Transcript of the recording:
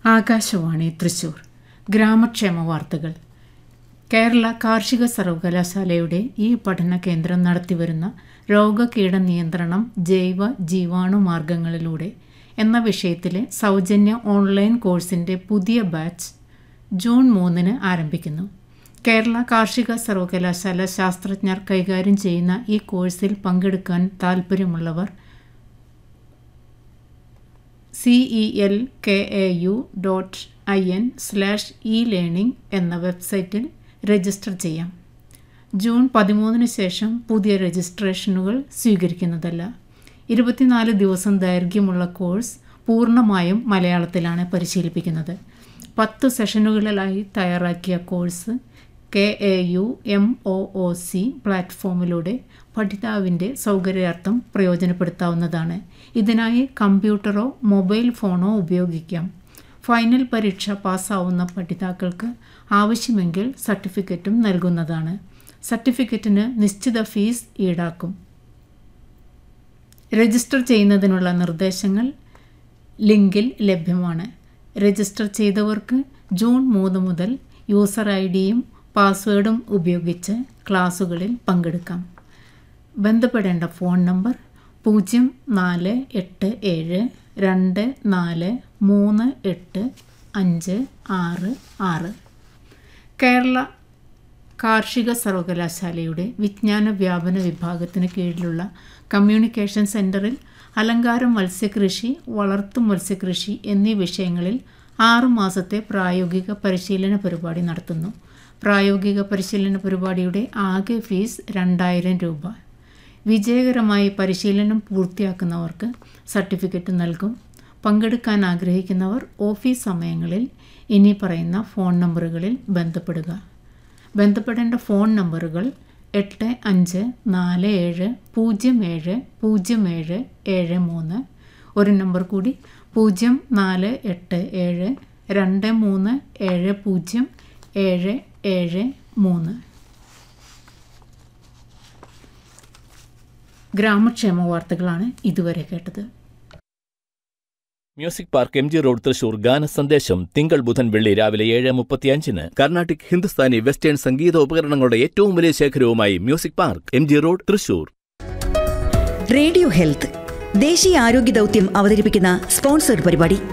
ആകാശവാണി തൃശൂർ ഗ്രാമക്ഷേമ വാർത്തകൾ കേരള കാർഷിക സർവകലാശാലയുടെ ഈ പഠന കേന്ദ്രം നടത്തിവരുന്ന രോഗകീട നിയന്ത്രണം ജൈവ ജീവാണു മാർഗങ്ങളിലൂടെ എന്ന വിഷയത്തിലെ സൗജന്യ ഓൺലൈൻ കോഴ്സിൻ്റെ പുതിയ ബാച്ച് ജൂൺ മൂന്നിന് ആരംഭിക്കുന്നു കേരള കാർഷിക സർവകലാശാല ശാസ്ത്രജ്ഞർ കൈകാര്യം ചെയ്യുന്ന ഈ കോഴ്സിൽ പങ്കെടുക്കാൻ താൽപ്പര്യമുള്ളവർ C E L K A U dot I N slash E learning എന്ന വെബ്സൈറ്റിൽ രജിസ്റ്റർ ചെയ്യാം ജൂൺ പതിമൂന്നിന് ശേഷം പുതിയ രജിസ്ട്രേഷനുകൾ സ്വീകരിക്കുന്നതല്ല ഇരുപത്തിനാല് ദിവസം ദൈർഘ്യമുള്ള കോഴ്സ് പൂർണ്ണമായും മലയാളത്തിലാണ് പരിശീലിപ്പിക്കുന്നത് പത്ത് സെഷനുകളിലായി തയ്യാറാക്കിയ course K A U M O O C പ്ലാറ്റ്ഫോമിലൂടെ പഠിതാവിൻ്റെ സൗകര്യാർത്ഥം പ്രയോജനപ്പെടുത്താവുന്നതാണ് ഇതിനായി കമ്പ്യൂട്ടറോ മൊബൈൽ ഫോണോ ഉപയോഗിക്കാം ഫൈനൽ പരീക്ഷ പാസ്സാവുന്ന പഠിതാക്കൾക്ക് ആവശ്യമെങ്കിൽ സർട്ടിഫിക്കറ്റും നൽകുന്നതാണ് സർട്ടിഫിക്കറ്റിന് നിശ്ചിത ഫീസ് ഈടാക്കും രജിസ്റ്റർ ചെയ്യുന്നതിനുള്ള നിർദ്ദേശങ്ങൾ ലിങ്കിൽ ലഭ്യമാണ് രജിസ്റ്റർ ചെയ്തവർക്ക് ജൂൺ മൂന്ന് മുതൽ യൂസർ ഐ ഡിയും പാസ്വേഡും ഉപയോഗിച്ച് ക്ലാസുകളിൽ പങ്കെടുക്കാം ബന്ധപ്പെടേണ്ട ഫോൺ നമ്പർ പൂജ്യം നാല് എട്ട് ഏഴ് രണ്ട് നാല് മൂന്ന് എട്ട് അഞ്ച് ആറ് ആറ് കേരള കാർഷിക സർവകലാശാലയുടെ വിജ്ഞാന വ്യാപന വിഭാഗത്തിന് കീഴിലുള്ള കമ്മ്യൂണിക്കേഷൻ സെൻറ്ററിൽ അലങ്കാരം മത്സ്യകൃഷി വളർത്തു മത്സ്യകൃഷി എന്നീ വിഷയങ്ങളിൽ ആറു മാസത്തെ പ്രായോഗിക പരിശീലന പരിപാടി നടത്തുന്നു പ്രായോഗിക പരിശീലന പരിപാടിയുടെ ആകെ ഫീസ് രണ്ടായിരം രൂപ വിജയകരമായി പരിശീലനം പൂർത്തിയാക്കുന്നവർക്ക് സർട്ടിഫിക്കറ്റ് നൽകും പങ്കെടുക്കാൻ ആഗ്രഹിക്കുന്നവർ ഓഫീസ് സമയങ്ങളിൽ ഇനി പറയുന്ന ഫോൺ നമ്പറുകളിൽ ബന്ധപ്പെടുക ബന്ധപ്പെടേണ്ട ഫോൺ നമ്പറുകൾ എട്ട് അഞ്ച് നാല് ഏഴ് പൂജ്യം ഏഴ് പൂജ്യം ഏഴ് ഏഴ് മൂന്ന് ഒരു നമ്പർ കൂടി പൂജ്യം നാല് എട്ട് ഏഴ് രണ്ട് മൂന്ന് ഏഴ് പൂജ്യം ഏഴ് ഏഴ് മൂന്ന് ഗ്രാമക്ഷേമ വാർത്തകളാണ് ഇതുവരെ കേട്ടത് music park M G road Thrissur ഗാന സന്ദേശം തിങ്കൾ ബുധൻ വെള്ളി രാവിലെ ഏഴ് മുപ്പത്തിയഞ്ചിന് കർണാട്ടിക് ഹിന്ദുസ്ഥാനി വെസ്റ്റേൺ സംഗീത ഉപകരണങ്ങളുടെ ഏറ്റവും വലിയ ശേഖരവുമായി music park M G road Thrissur radio health ദേശീയ ആരോഗ്യ ദൗത്യം അവതരിപ്പിക്കുന്ന സ്പോൺസർഡ് പരിപാടി